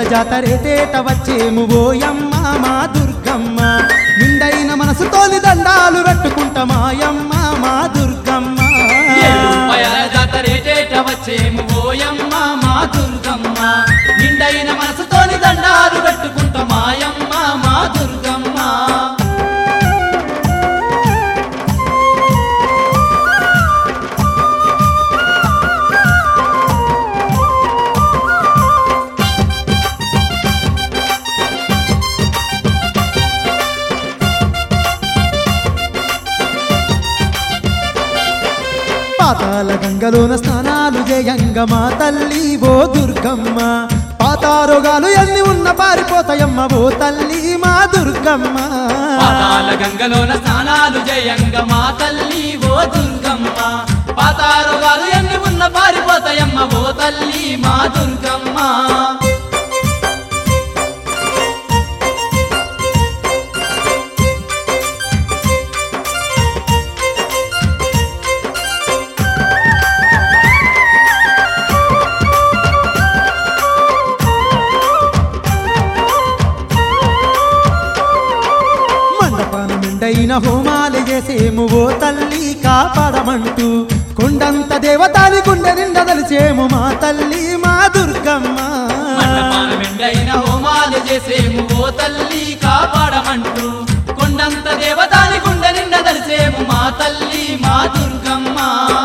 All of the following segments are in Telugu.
జాతరేటేట వచ్చేము ఓయమ్మ మా దుర్గమ్మ నిండైన మనసుతోని దండాలు పెట్టుకుంటామాయమ్మ మా దుర్గమ్మ ఏడుపాయల జాతరేటేట వచ్చేము ఓయమ్మ మా దుర్గమ్మ నిండైన మనసుతోని దండాలు పెట్టుకుంటా మాయమ్మ మా దుర్గమ్మ పాతాల గంగలోన స్నానాలు జయంగ మా తల్లి ఓ దుర్గమ్మ పాతారోగాలు ఎన్ని ఉన్న పారిపోతాయమ్మ ఓ తల్లి మా దుర్గమ్మ పాతాల గంగలోన స్నానాలు జయంగ మా తల్లి ఓ దుర్గమ్మ పాతారోగాలు ఎన్ని ఉన్న పారిపోతాయమ్మ ఓ తల్లి మా దుర్గమ్మ మండపాన మెండైన హోమాలు చేసేము ఓ తల్లి కాపాడమంటూ కొండంత దేవతాని గుండె నిండా తలిచేము మా తల్లి మా దుర్గమ్మ మండపాన మెండైన హోమాలు చేసేము ఓ తల్లి కాపాడమంటూ కొండంత దేవతాని గుండె నిండా దలిసేము మా తల్లి మా దుర్గమ్మ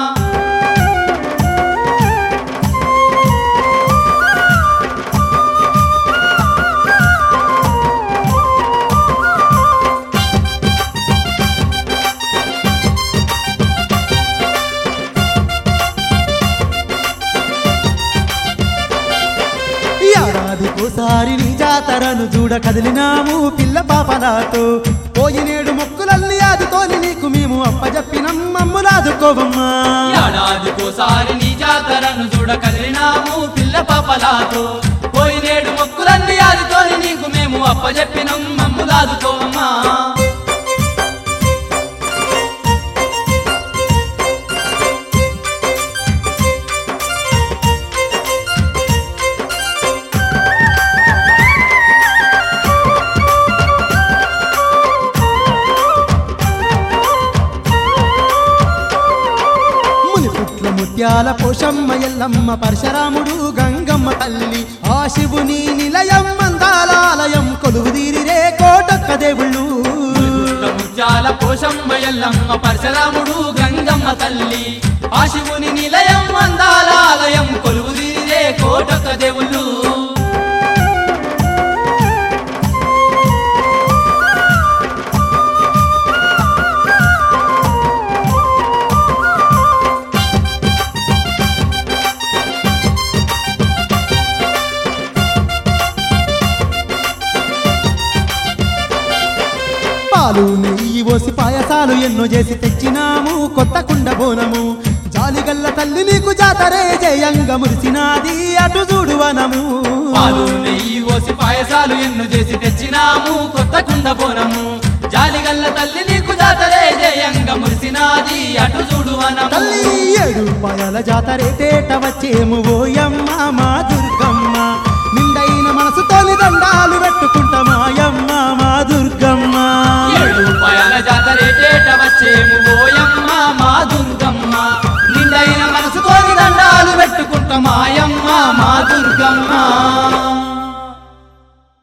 ఏడాదికోసారి నీ జాతరను చూడ కదిలినాము పిల్ల పాపలాతో పోయినేడు మొక్కులల్ని ఆదితోని నీకు మేము అప్పజెప్పినం మమ్ములాదుకోవమ్మా ఏడాదికోసారి నీ జాతరను చూడ కదిలినాము పిల్ల పాపలాతో పోయినేడు మొక్కులన్నీ ఆదితోని నీకు మేము అప్పజెప్పినం మమ్ములాదుకోమమ్మా మునిపుట్ల ముత్యాల పోషమ్మ ఎల్లమ్మ పరశరాముడు గంగమ్మ తల్లి ఆ శివుని నిలయం మందాలాలయం కొలువుదీరిరే కోటొక్క దేవుళ్ళు పుట్ల ముత్యాల పోషమ్మ ఎల్లమ్మ పరశరాముడు గంగమ్మ తల్లి ఆ శివుని నిలయం అందాల ఆలయం కొలువుదీరే కోటక దేవుళ్ళు పాలు నెయ్యి పోసి పాయసాలు ఎన్నో చేసి తెచ్చినాము కొత్త కుండ బోనము జాలిగల్ల తల్లి నీకు జాతరే జయంగా మురిసినాది అటు చూడు వనము పాలు నెయ్యి ఓసి పాయసాలు ఎన్ను చేసి తెచ్చినాము కొత్త కుండ బోనము జాలిగల్ల తల్లి నీకు జాతరే జయంగా మురిసినాది అటు చూడు వనము తల్లి ఏడు పాయల జాతరే తేట వచ్చేము ఓయమ్మ మా దుర్గమ్మ నిండైన మనసుతోని దండాలు పెట్టుకుంటామాయమ్మ మా దుర్గమ్మ ఏడు పాయల జాతరేటేట వచ్చేము ఓయమ్మ మా దుర్గమ్మ నిండైన మనసుతోని దండాలు పెట్టుకుంటామాయమ్మ మా దుర్గమ్మ